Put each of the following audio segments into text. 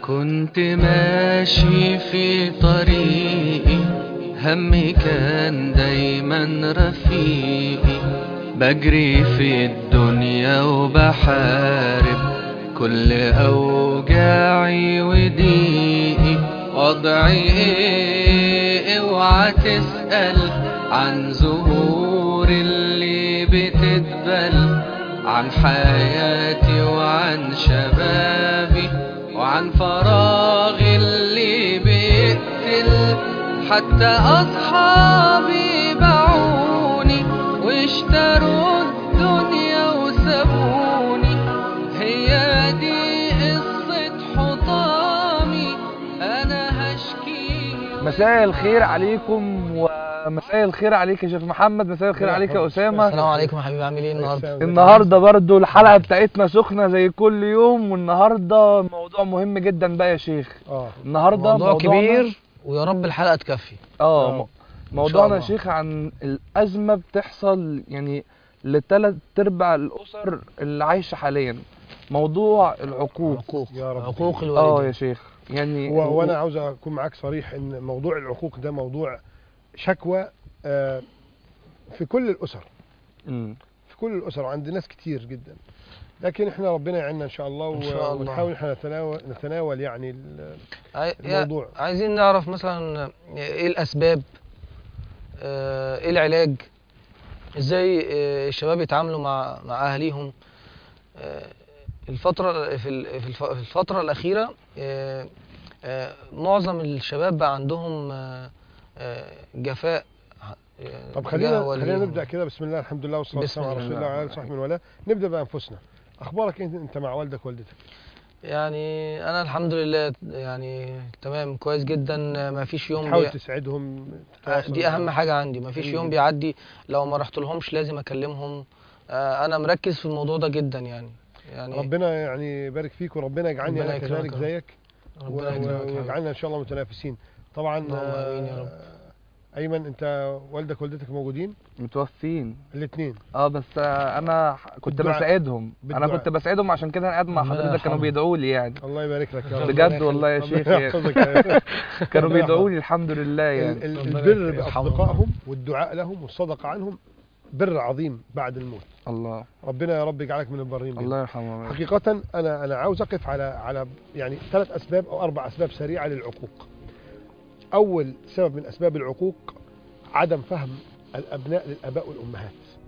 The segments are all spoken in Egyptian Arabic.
كنت ماشي في طريقي همي كان دايما رفيقي بجري في الدنيا وبحارب كل أوجاعي وضيقي وضعي ايه اوعى تسأل عن زهور اللي بتدبل عن حياتي وعن شبابي وعن فراغي اللي بيقتل حتى أصحابي باعوني واشتروا الدنيا وسابوني هي دي قصة حطامي أنا هشكي مساء الخير عليكم ومساء الخير عليك يا شيخ محمد مساء الخير عليك يا اسامه السلام عليكم يا حبيبي عامل ايه النهارده النهارده برضو الحلقه بتاعتنا سخنه زي كل يوم والنهارده موضوع مهم جدا بقى يا شيخ اه النهارده موضوع موضوعنا- كبير ويا رب الحلقه تكفي اه آه. م- موضوعنا يا الله. شيخ عن الازمه بتحصل يعني لثلاث ارباع الاسر اللي عايشه حاليا موضوع العقوق عقوق يا رب. عقوق اه يا الوالدين شيخ يعني و- وانا عاوز اكون معاك صريح ان موضوع العقوق ده موضوع شكوى آه، في كل الاسر مم. في كل الاسر وعند ناس كتير جدا لكن احنا ربنا يعيننا ان شاء الله و- إن شاء الله. ونحاول احنا نتناول نتناول يعني ال- عاي- يا- الموضوع عايزين نعرف مثلا ايه الاسباب آه، ايه العلاج ازاي آه، الشباب يتعاملوا مع مع اهاليهم آه، الفتره في ال- في الف- في الفتره الاخيره آه، آه، معظم الشباب بقى عندهم آه، آه، جفاء آه، طب تجاه خلينا والديهم. خلينا نبدا كده بسم الله الحمد لله والصلاه بسم والسلام على الله. رسول الله وعلى اله وصحبه من والاه نبدا بانفسنا اخبارك انت انت مع والدك ووالدتك يعني انا الحمد لله يعني تمام كويس جدا ما فيش يوم تحاول بي... تسعدهم آه، تتواصل دي اهم معاهم. حاجه عندي ما فيش جميل يوم جدا. بيعدي لو ما رحتلهمش لازم اكلمهم آه، انا مركز في الموضوع ده جدا يعني يعني ربنا يعني يبارك فيك وربنا يجعلني ربنا انا يكرمك كذلك يا رب. زيك ربنا و- يكرمك يا رب. ويجعلنا ان شاء الله متنافسين طبعا اللهم آمين يا رب. آه، ايمن انت والدك ووالدتك موجودين متوفين الاثنين اه بس آه، انا ح- كنت بالدعاء. بساعدهم انا بالدعاء. كنت بساعدهم عشان كده انا قاعد مع ربنا حضرتك كانوا يرحمهم. بيدعوا لي يعني الله يبارك لك يا رب بجد والله يا شيخ ربنا يعني يحفظك يا- كانوا ربنا بيدعوا يحفظك. لي الحمد لله ال- يعني ال- ربنا البر يرحمهم. باصدقائهم والدعاء لهم والصدقه عنهم بر عظيم بعد الموت الله ربنا يا رب يجعلك من البرين بهم. الله يرحمه حقيقة أنا أنا عاوز أقف على على يعني ثلاث أسباب أو أربع أسباب سريعة للعقوق. أول سبب من أسباب العقوق عدم فهم الأبناء للآباء والأمهات.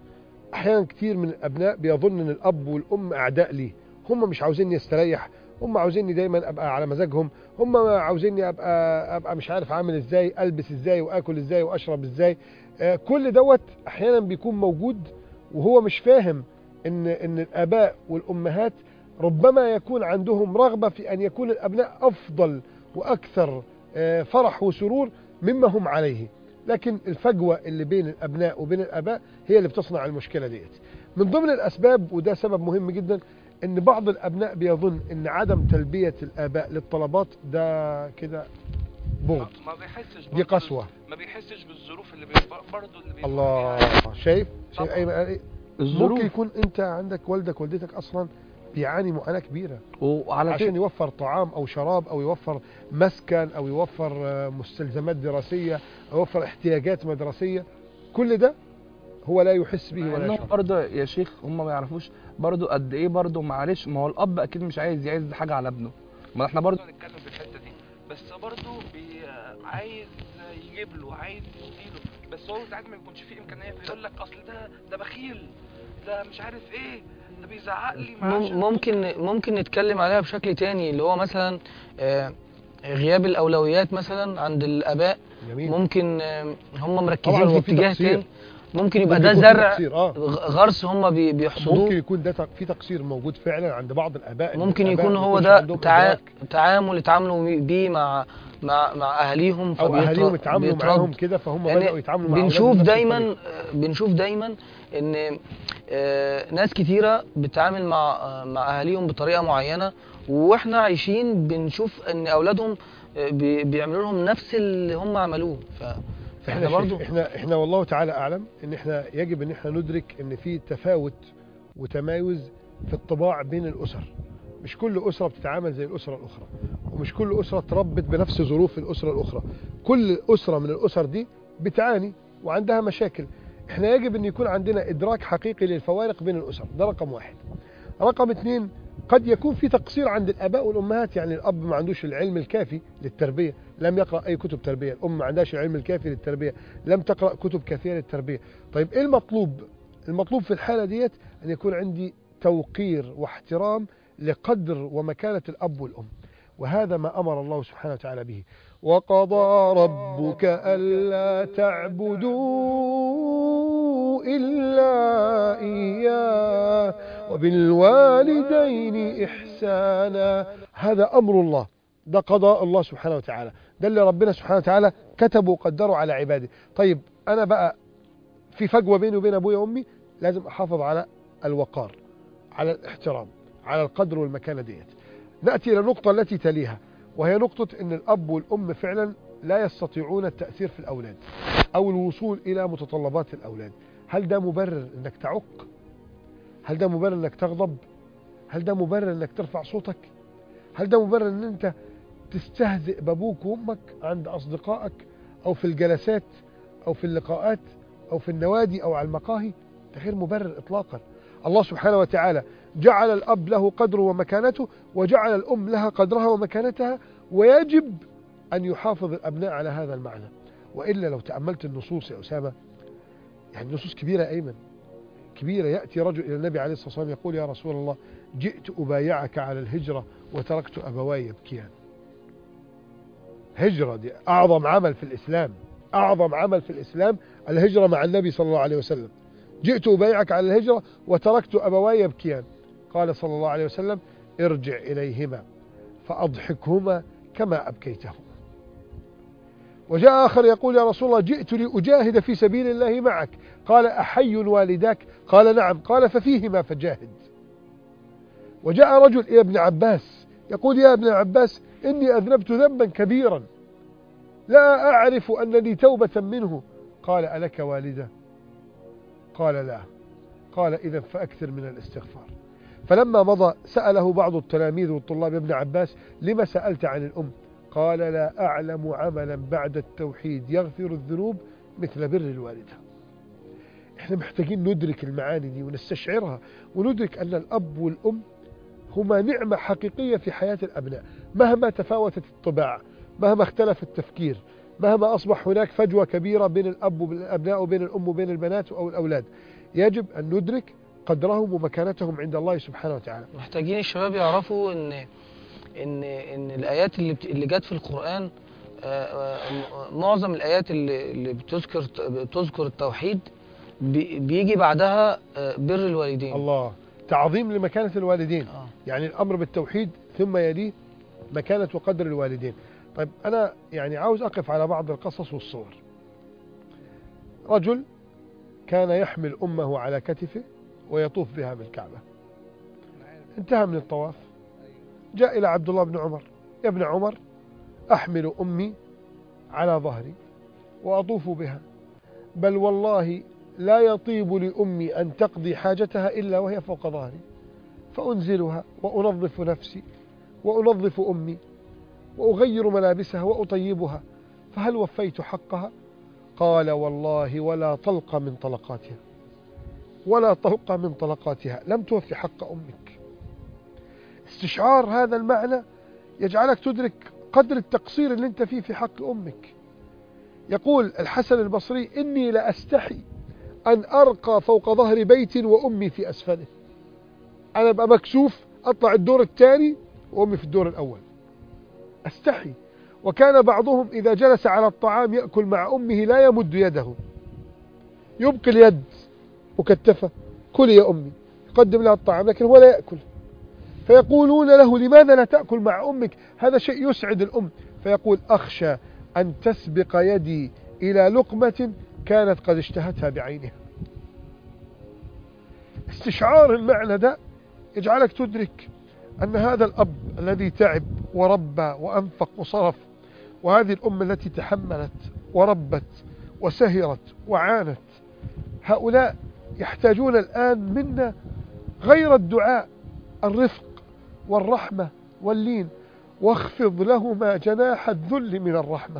أحيانا كتير من الأبناء بيظن إن الأب والأم أعداء ليه، هم مش عاوزيني يستريح، هم عاوزيني دايما أبقى على مزاجهم، هم عاوزيني أبقى أبقى مش عارف أعمل إزاي، ألبس إزاي وآكل إزاي وأشرب إزاي. آه، كل دوت أحيانا بيكون موجود وهو مش فاهم ان ان الاباء والامهات ربما يكون عندهم رغبه في ان يكون الابناء افضل واكثر آه، فرح وسرور مما هم عليه لكن الفجوه اللي بين الابناء وبين الاباء هي اللي بتصنع المشكله ديت من ضمن الاسباب وده سبب مهم جدا ان بعض الابناء بيظن ان عدم تلبيه الاباء للطلبات ده كده بغض ما بيحسش دي برضه- قسوه ما بيحسش بالظروف اللي بي... برضه اللي بيمر الله بيها. شايف شايف طبعاً. اي ممكن الظروف يكون انت عندك والدك والدتك اصلا بيعاني معاناه كبيره وعلى عشان فكره يوفر طعام او شراب او يوفر مسكن او يوفر آه، مستلزمات دراسيه او يوفر احتياجات مدرسيه كل ده هو لا يحس به ولا انهم يشعر برضه يا شيخ هم ما يعرفوش برضه قد ايه برضه معلش ما هو الاب اكيد مش عايز يعز حاجه على ابنه ما احنا برضه برضه نتكلم في الحته دي بس برضه بي... عايز يجيب له عايز يديله بس هو ساعات ما بيكونش فيه امكانيه فيقول لك اصل ده ده بخيل ده مش عارف ايه ده بيزعق لي ما عادش- مم- ممكن ممكن نتكلم عليها بشكل تاني اللي هو مثلا آه، غياب الاولويات مثلا عند الاباء جميل ممكن آه، هم طبعاً مركزين هو في في اتجاه تقصير. تاني ممكن يبقى ممكن ده يكون في زرع تقصير، اه غ- غرس هم بي- بيحصدوه ممكن يكون ده تق- في تقصير موجود فعلا عند بعض الاباء إن ممكن الآباء يكون ما هو يكونش ده عندهم تع... إدراك. تعامل اتعاملوا بيه مع مع مع اهاليهم او فبيتر- اهاليهم اتعاملوا بيترد. معاهم كده فهم يعني بداوا يتعاملوا مع بنشوف أولادهم بنفس دايما الطريقة. بنشوف دايما ان آه، ناس كتيره بتتعامل مع آه، مع اهاليهم بطريقه معينه واحنا عايشين بنشوف ان اولادهم آه، بي- بيعملوا لهم نفس اللي هم عملوه ف... فاحنا احنا برضو احنا احنا والله تعالى اعلم ان احنا يجب ان احنا ندرك ان في تفاوت وتمايز في الطباع بين الاسر مش كل اسره بتتعامل زي الاسره الاخرى ومش كل أسرة تربت بنفس ظروف الأسرة الأخرى كل أسرة من الأسر دي بتعاني وعندها مشاكل احنا يجب أن يكون عندنا إدراك حقيقي للفوارق بين الأسر ده رقم واحد رقم اثنين قد يكون في تقصير عند الآباء والأمهات يعني الأب ما عندوش العلم الكافي للتربية لم يقرأ أي كتب تربية الأم ما عندهاش العلم الكافي للتربية لم تقرأ كتب كافية للتربية طيب إيه المطلوب المطلوب في الحالة ديت أن يكون عندي توقير واحترام لقدر ومكانة الأب والأم وهذا ما أمر الله سبحانه وتعالى به وقضى ربك ألا تعبدوا إلا إياه وبالوالدين إحسانا هذا أمر الله ده قضاء الله سبحانه وتعالى ده اللي ربنا سبحانه وتعالى كتبه وقدره على عباده طيب أنا بقى في فجوة بيني وبين أبويا وأمي لازم أحافظ على الوقار على الاحترام على القدر والمكانة ديت نأتي إلى النقطة التي تليها وهي نقطة أن الأب والأم فعلا لا يستطيعون التأثير في الأولاد أو الوصول إلى متطلبات الأولاد هل ده مبرر أنك تعق؟ هل ده مبرر أنك تغضب؟ هل ده مبرر أنك ترفع صوتك؟ هل ده مبرر أن أنت تستهزئ بابوك وأمك عند أصدقائك أو في الجلسات أو في اللقاءات أو في النوادي أو على المقاهي ده غير مبرر إطلاقا الله سبحانه وتعالى جعل الأب له قدره ومكانته وجعل الأم لها قدرها ومكانتها ويجب أن يحافظ الأبناء على هذا المعنى وإلا لو تأملت النصوص يا أسامة يعني نصوص كبيرة أيمن كبيرة يأتي رجل إلى النبي عليه الصلاة والسلام يقول يا رسول الله جئت أبايعك على الهجرة وتركت أبواي يبكيان هجرة دي أعظم عمل في الإسلام أعظم عمل في الإسلام الهجرة مع النبي صلى الله عليه وسلم جئت أبايعك على الهجرة وتركت أبواي يبكيان قال صلى الله عليه وسلم ارجع إليهما فأضحكهما كما أبكيتهما وجاء آخر يقول يا رسول الله جئت لأجاهد في سبيل الله معك قال أحي والداك قال نعم قال ففيهما فجاهد وجاء رجل إلى ابن عباس يقول يا ابن عباس إني أذنبت ذنبا كبيرا لا أعرف أن لي توبة منه قال ألك والدة قال لا قال إذا فأكثر من الاستغفار فلما مضى سأله بعض التلاميذ والطلاب ابن عباس لما سألت عن الأم قال لا أعلم عملا بعد التوحيد يغفر الذنوب مثل بر الوالدة احنا محتاجين ندرك المعاني دي ونستشعرها وندرك أن الأب والأم هما نعمة حقيقية في حياة الأبناء مهما تفاوتت الطباع مهما اختلف التفكير مهما أصبح هناك فجوة كبيرة بين الأب وبين الأبناء وبين الأم وبين البنات أو الأولاد يجب أن ندرك قدرهم ومكانتهم عند الله سبحانه وتعالى محتاجين الشباب يعرفوا ان ان ان الايات اللي بت... اللي جت في القران آه، آه، معظم الايات اللي اللي بتذكر بتذكر التوحيد بي- بيجي بعدها آه، بر الوالدين الله تعظيم لمكانة الوالدين آه. يعني الأمر بالتوحيد ثم يليه مكانة وقدر الوالدين طيب أنا يعني عاوز أقف على بعض القصص والصور رجل كان يحمل أمه على كتفه ويطوف بها بالكعبة انتهى من الطواف جاء إلى عبد الله بن عمر يا ابن عمر أحمل أمي على ظهري وأطوف بها بل والله لا يطيب لأمي أن تقضي حاجتها إلا وهي فوق ظهري فأنزلها وأنظف نفسي وأنظف أمي وأغير ملابسها وأطيبها فهل وفيت حقها قال والله ولا طلق من طلقاتها ولا طلق من طلقاتها لم توفي حق أمك استشعار هذا المعنى يجعلك تدرك قدر التقصير اللي انت فيه في حق أمك يقول الحسن البصري إني لأستحي أن أرقى فوق ظهر بيت وأمي في أسفله أنا أبقى مكسوف أطلع الدور الثاني وأمي في الدور الأول أستحي وكان بعضهم إذا جلس على الطعام يأكل مع أمه لا يمد يده يبقي اليد مكتفة كل يا أمي يقدم لها الطعام لكن هو لا يأكل فيقولون له لماذا لا تأكل مع أمك هذا شيء يسعد الأم فيقول أخشى أن تسبق يدي إلى لقمة كانت قد اشتهتها بعينها استشعار المعنى ده يجعلك تدرك أن هذا الأب الذي تعب وربى وأنفق وصرف وهذه الأم التي تحملت وربت وسهرت وعانت هؤلاء يحتاجون الآن منا غير الدعاء الرفق والرحمة واللين واخفض لهما جناح الذل من الرحمة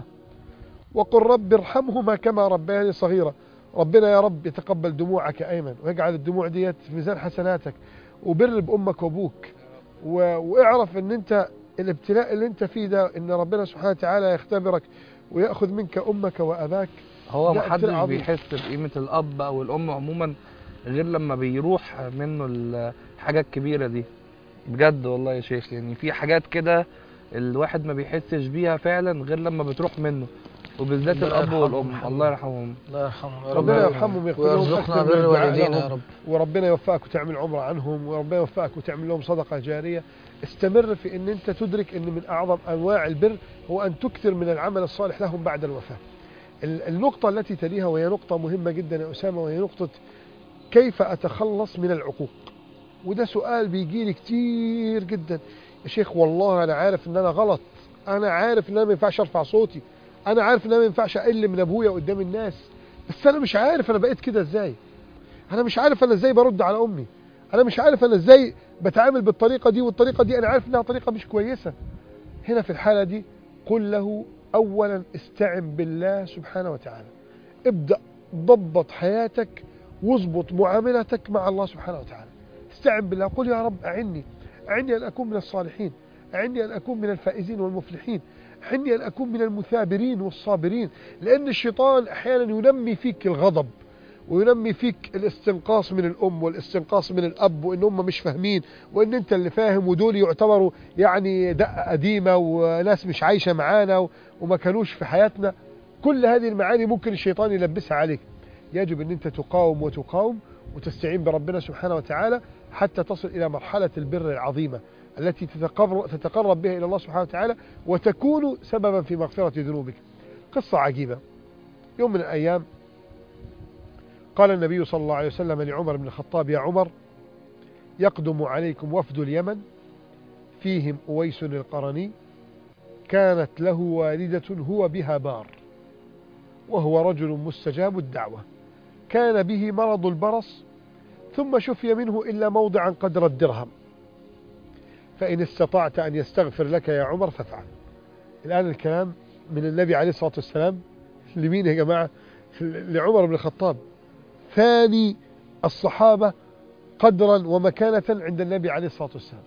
وقل رب ارحمهما كما ربياني صغيرة ربنا يا رب يتقبل دموعك يا أيمن ويجعل الدموع ديت في ميزان حسناتك وبر بأمك وأبوك و... واعرف ان انت الابتلاء اللي انت فيه ده ان ربنا سبحانه وتعالى يختبرك ويأخذ منك أمك وأباك هو لا، محدش ابتلاء عظيم. بيحس بقيمة الأب أو الأم عموما غير لما بيروح منه الحاجة الكبيرة دي بجد والله يا شيخ يعني في حاجات كده الواحد ما بيحسش بيها فعلا غير لما بتروح منه وبالذات ربنا الأب يرحمهم والأم ويرحمهم. الله يرحمهم الله يرحمهم يا رب ربنا يرحمهم ويغفر لهم ويرزقنا أكثر من بر الدعاء والدينا لهم. يا رب وربنا يوفقك وتعمل عمرة عنهم وربنا يوفقك وتعمل لهم صدقة جارية استمر في ان انت تدرك ان من اعظم انواع البر هو ان تكثر من العمل الصالح لهم بعد الوفاة ال- النقطة التي تليها وهي نقطة مهمة جدا يا أسامة وهي نقطة كيف أتخلص من العقوق وده سؤال بيجي لي كتير جدا يا شيخ والله أنا عارف إن أنا غلط أنا عارف إن أنا ما ينفعش أرفع صوتي أنا عارف إن أنا ما ينفعش أقل من أبويا قدام الناس بس أنا مش عارف أنا بقيت كده إزاي أنا مش عارف أنا إزاي برد على أمي أنا مش عارف أنا إزاي بتعامل بالطريقة دي والطريقة دي أنا عارف إنها طريقة مش كويسة هنا في الحالة دي قل له أولا استعن بالله سبحانه وتعالى ابدأ ضبط حياتك واظبط معاملتك مع الله سبحانه وتعالى استعن بالله قل يا رب أعني أعني أن أكون من الصالحين أعني أن أكون من الفائزين والمفلحين أعني أن أكون من المثابرين والصابرين لأن الشيطان أحيانا ينمي فيك الغضب وينمي فيك الاستنقاص من الأم والاستنقاص من الأب وإن هم مش فاهمين وإن أنت اللي فاهم ودول يعتبروا يعني دقة قديمة وناس مش عايشة معانا و- وما كانوش في حياتنا كل هذه المعاني ممكن الشيطان يلبسها عليك يجب أن أنت تقاوم وتقاوم وتستعين بربنا سبحانه وتعالى حتى تصل إلى مرحلة البر العظيمة التي تتقرب, تتقرب بها إلى الله سبحانه وتعالى وتكون سببا في مغفرة ذنوبك قصة عجيبة يوم من الأيام قال النبي صلى الله عليه وسلم لعمر بن الخطاب يا عمر يقدم عليكم وفد اليمن فيهم أويس القرني كانت له والدة هو بها بار وهو رجل مستجاب الدعوة كان به مرض البرص ثم شفي منه إلا موضعا قدر الدرهم فإن استطعت أن يستغفر لك يا عمر فافعل الآن الكلام من النبي عليه الصلاة والسلام لمين يا جماعة لعمر بن الخطاب ثاني الصحابة قدرا ومكانة عند النبي عليه الصلاة والسلام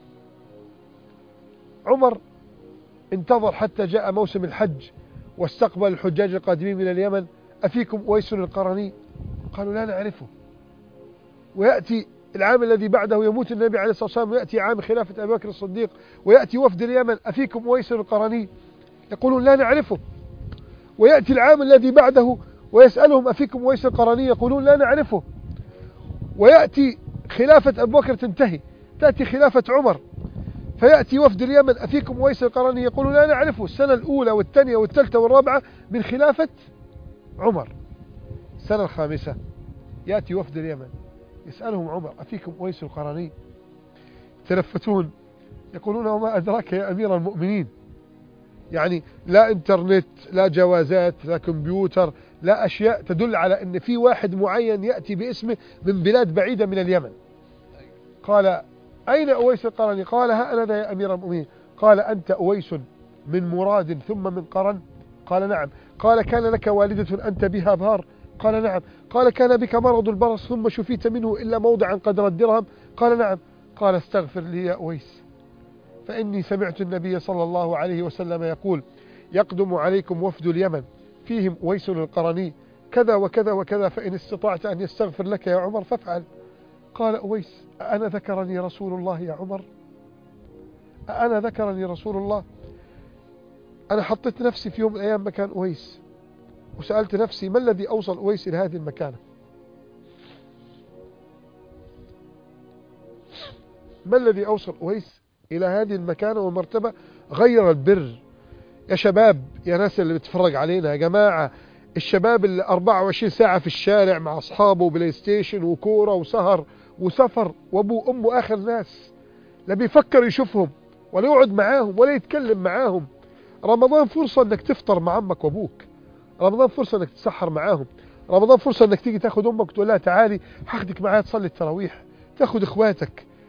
عمر انتظر حتى جاء موسم الحج واستقبل الحجاج القادمين من اليمن أفيكم أويس القرني قالوا لا نعرفه ويأتي العام الذي بعده يموت النبي عليه الصلاة والسلام ويأتي عام خلافة أبي بكر الصديق ويأتي وفد اليمن أفيكم أويس القرني يقولون لا نعرفه ويأتي العام الذي بعده ويسألهم أفيكم أويس القرني يقولون لا نعرفه ويأتي خلافة أبو بكر تنتهي تأتي خلافة عمر فيأتي وفد اليمن أفيكم أويس القرني يقولون لا نعرفه السنة الأولى والثانية والثالثة والرابعة من خلافة عمر السنة الخامسة يأتي وفد اليمن يسألهم عمر أفيكم أويس القرني يتلفتون يقولون وما أدراك يا أمير المؤمنين يعني لا انترنت لا جوازات لا كمبيوتر لا أشياء تدل على أن في واحد معين يأتي باسمه من بلاد بعيدة من اليمن قال أين أويس القرني قال ها أنا ذا يا أمير المؤمنين قال أنت أويس من مراد ثم من قرن قال نعم قال كان لك والدة أنت بها بار قال نعم قال كان بك مرض البرص ثم شفيت منه إلا موضعا قدر الدرهم قال نعم قال استغفر لي يا أويس فإني سمعت النبي صلى الله عليه وسلم يقول يقدم عليكم وفد اليمن فيهم أويس القرني كذا وكذا وكذا فإن استطعت أن يستغفر لك يا عمر فافعل قال أويس أنا ذكرني رسول الله يا عمر أنا ذكرني رسول الله أنا حطيت نفسي في يوم من الأيام مكان أويس وسألت نفسي ما الذي أوصل أويس إلى هذه المكانة ما الذي أوصل أويس إلى هذه المكانة والمرتبة غير البر يا شباب يا ناس اللي بتتفرج علينا يا جماعة الشباب اللي 24 ساعة في الشارع مع أصحابه وبلاي ستيشن وكورة وسهر وسفر وأبوه وأمه آخر ناس لا بيفكر يشوفهم ولا يقعد معاهم ولا يتكلم معاهم رمضان فرصة انك تفطر مع امك وابوك رمضان فرصة انك تسحر معاهم رمضان فرصة انك تيجي تاخد امك وتقول لها تعالي هاخدك معايا تصلي التراويح تاخد اخواتك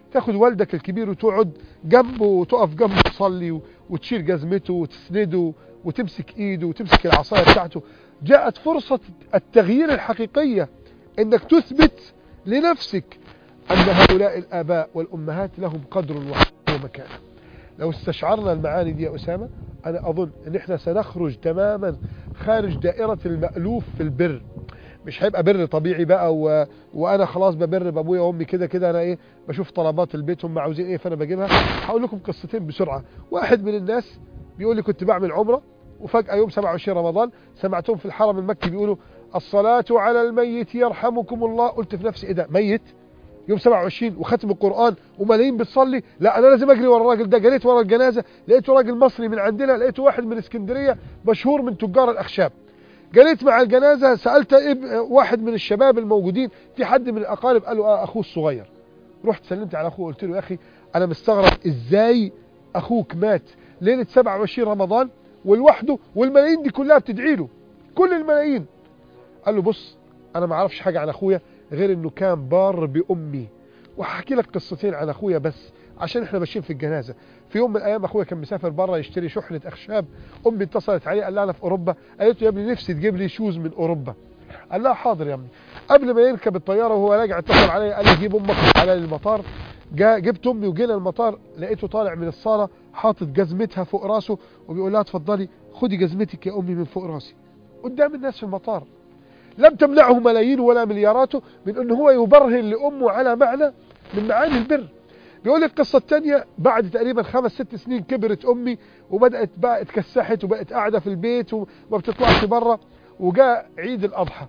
تاخد والدك الكبير وتقعد جنبه وتقف جنبه تصلي و- وتشيل جزمته وتسنده وتمسك ايده وتمسك العصايه بتاعته جاءت فرصه التغيير الحقيقيه انك تثبت لنفسك ان هؤلاء الاباء والامهات لهم قدر ومكانه لو استشعرنا المعاني دي يا اسامه انا اظن ان احنا سنخرج تماما خارج دائره المالوف في البر مش هيبقى بر طبيعي بقى و... وانا خلاص ببر بابويا وامي كده كده انا ايه بشوف طلبات البيت هم عاوزين ايه فانا بجيبها هقول لكم قصتين بسرعه واحد من الناس بيقول لي كنت بعمل عمره وفجاه يوم 27 رمضان سمعتهم في الحرم المكي بيقولوا الصلاه على الميت يرحمكم الله قلت في نفسي ايه ده ميت يوم 27 وختم القرآن وملايين بتصلي لا أنا لازم أجري ورا الراجل ده جريت ورا الجنازة لقيته راجل مصري من عندنا لقيته واحد من اسكندرية مشهور من تجار الأخشاب جريت مع الجنازة سألت إب... واحد من الشباب الموجودين في حد من الأقارب قال له آه أخوه الصغير رحت سلمت على أخوه قلت له يا أخي أنا مستغرب إزاي أخوك مات ليلة 27 رمضان ولوحده والملايين دي كلها بتدعي له كل الملايين قال له بص أنا ما أعرفش حاجة عن أخويا غير انه كان بار بامي وهحكي لك قصتين عن اخويا بس عشان احنا ماشيين في الجنازه في يوم من الايام اخويا كان مسافر بره يشتري شحنه اخشاب امي اتصلت عليه قال لها انا في اوروبا قالت له يا ابني نفسي تجيب لي شوز من اوروبا قال لها حاضر يا ابني قبل ما يركب الطياره وهو راجع اتصل عليا قال لي جيب امك على المطار جا جبت امي وجينا المطار لقيته طالع من الصاله حاطط جزمتها فوق راسه وبيقول لها اتفضلي خدي جزمتك يا امي من فوق راسي قدام الناس في المطار لم تمنعه ملايين ولا ملياراته من انه هو يبرهن لامه على معنى من معاني البر بيقول لك القصه الثانيه بعد تقريبا خمس ست سنين كبرت امي وبدات بقى اتكسحت وبقت قاعده في البيت وما بتطلعش بره وجاء عيد الاضحى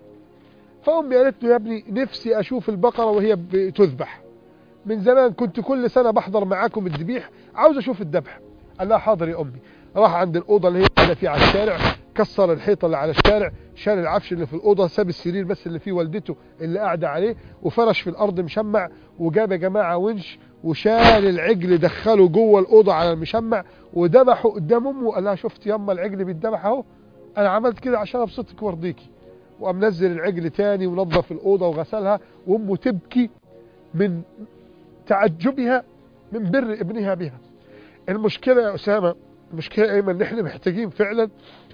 فامي قالت له يا ابني نفسي اشوف البقره وهي بتذبح من زمان كنت كل سنه بحضر معاكم الذبيح عاوز اشوف الذبح قال لها حاضر يا امي راح عند الاوضه اللي هي قاعده فيها على الشارع كسر الحيطه اللي على الشارع شال العفش اللي في الاوضه ساب السرير بس اللي فيه والدته اللي قاعده عليه وفرش في الارض مشمع وجاب يا جماعه ونش وشال العجل دخله جوه الاوضه على المشمع وذبحه قدام امه وقال لها شفت يما العجل بيتذبح اهو انا عملت كده عشان ابسطك وارضيكي وقام نزل العجل تاني ونظف الاوضه وغسلها وامه تبكي من تعجبها من بر ابنها بها المشكله يا اسامه المشكله ايمن ان احنا محتاجين فعلا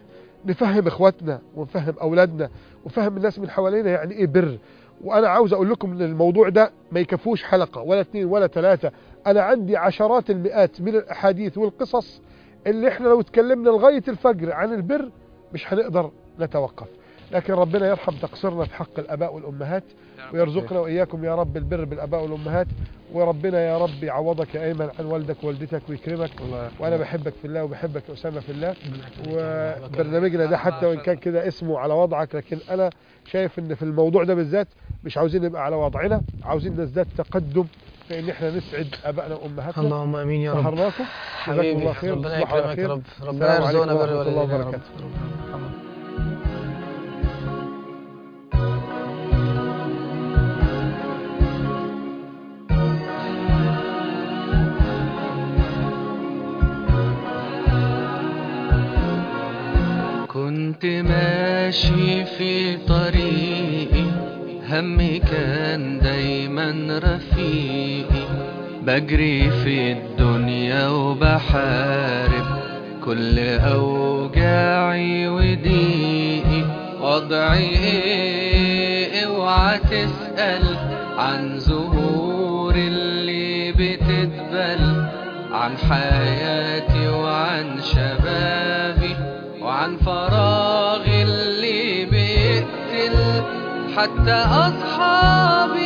نفهم اخواتنا ونفهم اولادنا ونفهم الناس من حوالينا يعني ايه بر وانا عاوز اقول لكم ان الموضوع ده ما يكفوش حلقه ولا اثنين ولا ثلاثه انا عندي عشرات المئات من الاحاديث والقصص اللي احنا لو اتكلمنا لغايه الفجر عن البر مش هنقدر نتوقف لكن ربنا يرحم تقصيرنا في حق الاباء والامهات ويرزقنا واياكم يا رب البر بالاباء والامهات وربنا يا رب يعوضك يا ايمن عن والدك ووالدتك ويكرمك وانا بحبك في الله وبحبك يا اسامه في الله وبرنامجنا ده حتى وان كان كده اسمه على وضعك لكن انا شايف ان في الموضوع ده بالذات مش عاوزين نبقى على وضعنا عاوزين نزداد تقدم في ان احنا نسعد ابائنا وامهاتنا اللهم امين يا رب سهرناكم جزاكم حبيبي الله خير ربنا تصبحوا على يكرمك يا خير. رب السلام ربنا يرزقنا عليكم بر ورحمة الله والدينا يا رب وبركاته. كنت ماشي في طريقي همي كان دايما رفيقي بجري في الدنيا وبحارب كل أوجاعي وضيقي وضعي ايه اوعى تسأل عن زهور اللي بتدبل عن حياتي وعن شبابي وعن فراغي اللي بيقتل حتى أصحابي